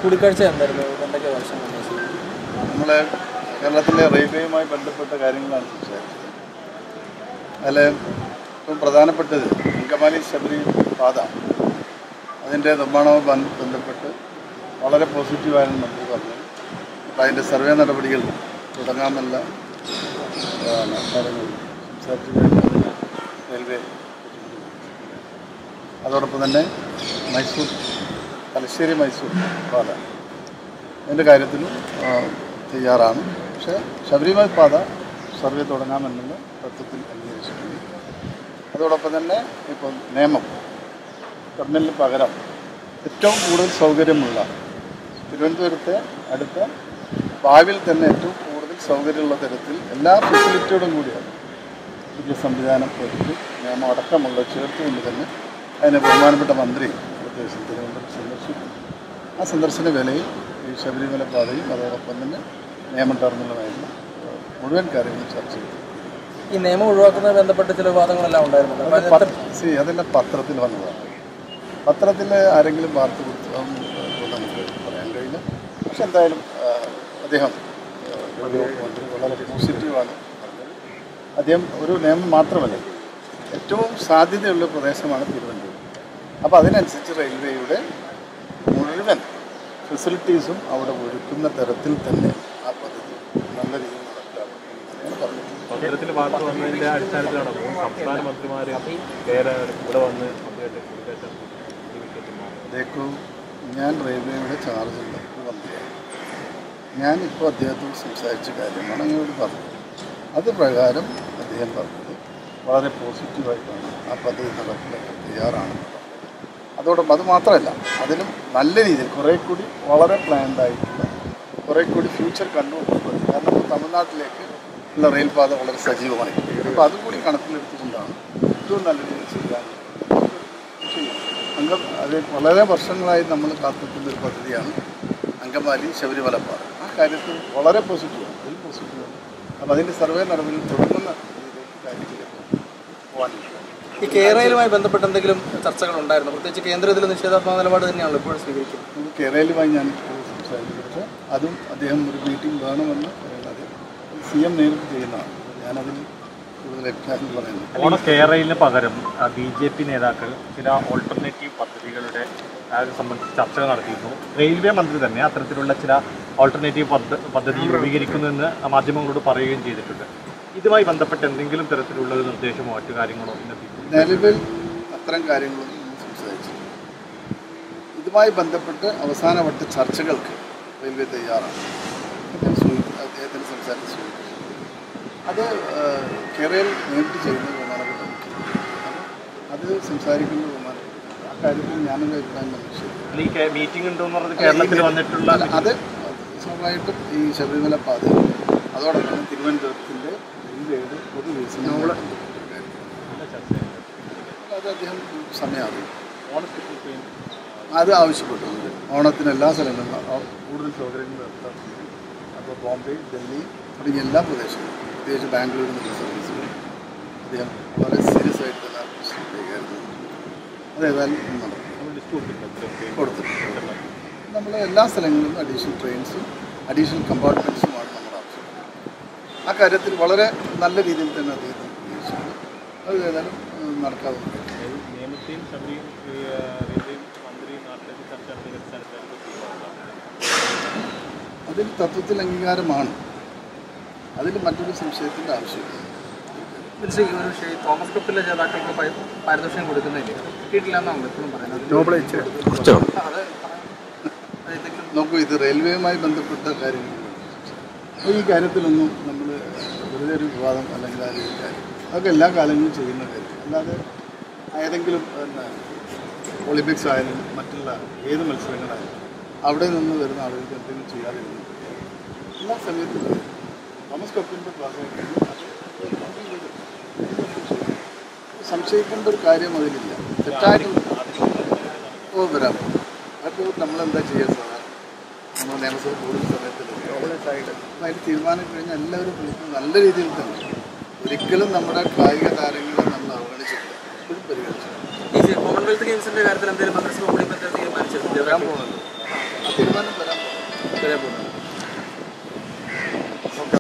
കൂടിക്കാഴ്ച എന്തായിരുന്നു എന്തൊക്കെ വർഷം നമ്മൾ കേരളത്തിലെ റെയിൽവേയുമായി ബന്ധപ്പെട്ട കാര്യങ്ങളാണ് സംസാരിച്ചത് അതിൽ ഏറ്റവും പ്രധാനപ്പെട്ടത് അങ്കമാലി ശബരി പാത അതിൻ്റെ നിർമ്മാണവുമായി ബന്ധ- ബന്ധപ്പെട്ട് വളരെ പോസിറ്റീവായാണ് മന്ത്രി പറഞ്ഞത് അപ്പോൾ അതിൻ്റെ സർവേ നടപടികൾ തുടങ്ങാമെല്ല ആണ് കാര്യങ്ങൾ സംസാരിച്ചു കഴിഞ്ഞാൽ റെയിൽവേ അതോടൊപ്പം തന്നെ മൈസൂർ തലശ്ശേരി മൈസൂർ പാത അതിൻ്റെ കാര്യത്തിലും ആ, തയ്യാറാണ് പക്ഷേ ശബരിമല പാത സർവേ തുടങ്ങാമെന്നുള്ള തത്വത്തിൽ അംഗീകരിച്ചിട്ടുണ്ട് അതോടൊപ്പം തന്നെ ഇപ്പം നിയമം ടെർമിനലിന് പകരം ഏറ്റവും കൂടുതൽ സൗകര്യമുള്ള തിരുവനന്തപുരത്തെ അടുത്ത ഭാവിയിൽ തന്നെ ഏറ്റവും കൂടുതൽ സൗകര്യമുള്ള തരത്തിൽ എല്ലാ ഫെസിലിറ്റിയോടും കൂടിയാണ് പുതിയ സംവിധാനം ഒരുക്കി നിയമം അടക്കമുള്ള ചേർത്തുകൊണ്ട് തന്നെ അതിന് ബഹുമാനപ്പെട്ട മന്ത്രി അടുത്ത ദിവസം തിരുവനന്തപുരം സന്ദർശിക്കും ആ സന്ദർശന വേളയിൽ ഈ ശബരിമല പാതയും അതോടൊപ്പം തന്നെ നിയമ ടെർമിനലുമായിരുന്ന മുഴുവൻ കാര്യങ്ങളും ചർച്ച ചെയ്തു ഈ നിയമം ഒഴിവാക്കുന്നതുമായി ബന്ധപ്പെട്ട് ചില വാദങ്ങളെല്ലാം ഉണ്ടായിരുന്നു അപ്പോൾ അത് പത്ര- see, അതെല്ലാം പത്രത്തിൽ വന്നതാണ് പത്രത്തിൽ ആരെങ്കിലും വാർത്ത കൊടുത്തു അതൊന്നും നമുക്ക് പറയാൻ കഴിയില്ല പക്ഷെ എന്തായാലും ആ, അദ്ദേഹം ആ, ഒരു മന്ത്രി വളരെ പോസിറ്റീവാണ് പറഞ്ഞത് അദ്ദേഹം ഒരു നിയമം മാത്രമല്ല ഏറ്റവും സാധ്യതയുള്ള പ്രദേശമാണ് തിരുവനന്തപുരം അപ്പോൾ അതിനനുസരിച്ച് റെയിൽവേയുടെ മുഴുവൻ ഫെസിലിറ്റീസും അവിടെ ഒരുക്കുന്ന തരത്തിൽ തന്നെ ആ പദ്ധതി നല്ല രീതിയിൽ നടപ്പിലാക്കും എന്നാണ് പറഞ്ഞത് പത്രത്തിൽ വാർത്ത വന്നതിന്റെ അടിസ്ഥാനത്തിലാണ് മൂന്ന് സംസ്ഥാന മന്ത്രിമാർ കേരള ഇവിടെ വന്ന് മന്ത്രിയായിട്ട് കൂടിക്കാഴ്ച നടത്തി. ഈ വിഷയത്തിൽ മാത്രം. ദേക്കു ഞാൻ റെയിൽവേയുടെ ചാർജുള്ള ഒരു മന്ത്രിയാണ് ഞാനിപ്പോൾ അദ്ദേഹത്തോട് സംസാരിച്ച കാര്യമാണ് അങ്ങോട്ട് പറഞ്ഞത് അത് പ്രകാരം അദ്ദേഹം പറഞ്ഞത് വളരെ പോസിറ്റീവായിട്ടാണ് ആ പദ്ധതി നടപ്പിലാക്കാൻ തയ്യാറാണ് അതോടൊപ്പം അത് മാത്രമല്ല അതിലും നല്ല രീതിയിൽ കുറേ കൂടി വളരെ പ്ലാൻഡ് ആയിട്ടുള്ള കുറേ കൂടി ഫ്യൂച്ചർ കണ്ടുകൊണ്ടുള്ളത് കാരണം ഇപ്പോൾ തമിഴ്നാട്ടിലേക്ക് ഉള്ള റെയിൽ പാത വളരെ സജീവമായി അപ്പോൾ അതുകൂടി കണക്കിലെടുത്തുകൊണ്ടാണ് ഏറ്റവും നല്ല രീതിയിൽ ചെയ്യാൻ ചെയ്യും. അംഗം അത് വളരെ വർഷങ്ങളായി നമ്മൾ കാത്തിരിക്കുന്ന ഒരു പദ്ധതിയാണ് അങ്കമാലി ശബരിമല പാത ആ കാര്യത്തിൽ വളരെ പോസിറ്റീവാണ് അതിൽ പോസിറ്റീവാണ് അപ്പോൾ അതിൻ്റെ സർവേ നടപടികൾ തുടങ്ങുന്ന രീതിയിലേക്ക് കാര്യത്തിലേക്ക് പോകാനില്ല ഈ കേരളയിലുമായി ബന്ധപ്പെട്ട് എന്തെങ്കിലും ചർച്ചകൾ ഉണ്ടായിരുന്നു പ്രത്യേകിച്ച് കേന്ദ്രത്തിൽ നിഷേധാത്മക നിലപാട് തന്നെയാണല്ലോ ഇപ്പോഴും സ്വീകരിക്കുന്നത് നമുക്ക് കേരളയിലുമായി ഞാൻ ഇപ്പോൾ സംസാരിക്കുന്നത് അതും അദ്ദേഹം ഒരു മീറ്റിംഗ് വേണമെന്ന് പറയുന്നത് സി എം നേരിട്ട് ചെയ്യുന്നതാണ് ഞാനതിൽ കൂടുതൽ അഭിപ്രായം പറയുന്നു ഓണ കേരളയിന് പകരം ബി ജെ പി നേതാക്കൾ ചില ഓൾട്ടർനേറ്റീവ് പദ്ധതികളുടെ ആ, സംബന്ധിച്ച് ചർച്ചകൾ നടത്തിയിരുന്നു റെയിൽവേ മന്ത്രി തന്നെ അത്തരത്തിലുള്ള ചില ഓൾട്ടർനേറ്റീവ് പദ്ധ പദ്ധതി രൂപീകരിക്കുന്നുവെന്ന് മാധ്യമങ്ങളോട് പറയുകയും ചെയ്തിട്ടുണ്ട് ഇതുമായി ബന്ധപ്പെട്ട് എന്തെങ്കിലും തരത്തിലുള്ള ഒരു നിർദ്ദേശമോ മറ്റു കാര്യങ്ങളോ ഇന്നത്തെ നിലവിൽ അത്തരം കാര്യങ്ങളൊന്നും നമ്മൾ സംസാരിച്ചില്ല ഇതുമായി ബന്ധപ്പെട്ട് അവസാനവട്ട ചർച്ചകൾക്ക് റെയിൽവേ തയ്യാറാണ് അദ്ദേഹം സൂചി- അദ്ദേഹത്തിൻ്റെ സംസാരത്തിൽ സൂചിപ്പിച്ചു അത് ഏഹ്, കേരളയിൽ നേരിട്ട് ചെയ്യുന്ന ബഹുമാനപ്പെട്ട മുഖ്യമന്ത്രി അത് സംസാരിക്കുന്ന ബഹുമാനപ്പെട്ട ആ കാര്യത്തിൽ ഞാനൊരു അഭിപ്രായം തന്നെ ശരി ഈ മീറ്റിംഗ് ഉണ്ടെന്ന് പറഞ്ഞത് കേരളത്തിൽ വന്നിട്ടുള്ള അല്ല, അത് സ്വാഭാവികമായിട്ടും ഈ ശബരിമല പാത അതോടൊപ്പം തന്നെ തിരുവനന്തപുരത്തിൻ്റെ റെയിൽവേയുടെ പൊതു വികസനം അത് അദ്ദേഹം സമയമാകും ഓണത്തിൽ അത് ആവശ്യപ്പെട്ടിട്ടുണ്ട് ഓണത്തിന് എല്ലാ സ്ഥലങ്ങളിലും ആ കൂടുതൽ സൗകര്യങ്ങൾ ഏർപ്പെടുത്തുന്നു അപ്പോൾ ബോംബെ ഡൽഹി തുടങ്ങിയ എല്ലാ പ്രദേശങ്ങളും പ്രത്യേകിച്ച് ബാംഗ്ലൂരിൽ നിന്നുള്ള സർവീസുകൾ അദ്ദേഹം വളരെ സീരിയസ് ആയിട്ട് തന്നെ ആ പ്രശ്നം കൈകാര്യം ചെയ്തു അത് ഏതായാലും നടക്കും ലിസ്റ്റ് കൊടുത്തിട്ടുണ്ട് കൊടുത്തിട്ടുണ്ട് നമ്മൾ എല്ലാ സ്ഥലങ്ങളിലും അഡീഷണൽ ട്രെയിൻസും അഡീഷണൽ കമ്പാർട്ട്മെൻറ്റ്സുമാണ് നമ്മുടെ ആവശ്യം ആ കാര്യത്തിൽ വളരെ നല്ല രീതിയിൽ തന്നെ അദ്ദേഹം ഉപയോഗിച്ചിട്ടുണ്ട് അത് ഏതായാലും ഉം, നടക്കാവുന്ന കാര്യം. നിയമത്തെയും ശബരിയും റെയിൽവേയും മന്ത്രിയും നാട്ടിലേക്ക് ചർച്ച നടത്തിയ അടിസ്ഥാനത്തിലാണ് തീരുമാനം അതിൽ തത്വത്തിൽ അംഗീകാരമാണ് അതിൽ മറ്റൊരു സംശയത്തിൻ്റെ ആവശ്യമില്ല തിരിച്ച് ഈ ഒരു ശ്രീ തോമസ് കപ്പിലെ ജേതാക്കൾക്ക് പരി- പാരിതോഷികം കൊടുക്കുന്നില്ല കിട്ടിയിട്ടില്ല എന്നാണ് എപ്പോഴും പറയുന്നത് അത് അത് എന്തെങ്കിലും നോക്കൂ ഇത് റെയിൽവേയുമായി ബന്ധപ്പെട്ട കാര്യങ്ങൾ അപ്പോൾ ഈ കാര്യത്തിലൊന്നും നമ്മൾ വെറുതെ ഒരു വിവാദം അല്ലെങ്കിൽ ആ ഒരു കാര്യം അതൊക്കെ എല്ലാ കാലങ്ങളിലും ചെയ്യുന്ന കാര്യം അല്ലാതെ ഏതെങ്കിലും പിന്നെ ഒളിമ്പിക്സ് ആയാലും മറ്റുള്ള ഏത് മത്സരങ്ങളായാലും അവിടെ നിന്ന് വരുന്ന ആളുകൾക്ക് എന്തെങ്കിലും ചെയ്യാതിരുന്നു എല്ലാ സമയത്തും ചെയ്യും. തോമസ് കപ്പിൻ്റെ ഭാഗമായിട്ട് സംശയിക്കേണ്ട ഒരു കാര്യം അതിലില്ല തെറ്റായിട്ടുള്ള ഓ വരാം അപ്പോൾ നമ്മളെന്താ ചെയ്യുക സാധാരണ നമ്മൾ നിയമസഭ കൂടുന്ന സമയത്ത് ഓവറായിട്ട് അതിന് തീരുമാനം കഴിഞ്ഞാൽ എല്ലാവരും വിളിക്കുന്നത് നല്ല രീതിയിൽ തന്നെ ഒരിക്കലും നമ്മുടെ കായിക താരങ്ങളെ നമ്മൾ അവഗണിച്ചിട്ടില്ല എപ്പോഴും പരിഗണിച്ചു ഈ കോമൺവെൽത്ത് ഗെയിംസിന്റെ കാര്യത്തിൽ എന്തെങ്കിലും മന്ത്രിസഭ കൂടി പറ്റാൻ തീരുമാനിച്ചിട്ടുണ്ട് വരാൻ പോകുന്നുണ്ട് ആ തീരുമാനം വരാൻ പോകും വരാൻ പോകുന്നത്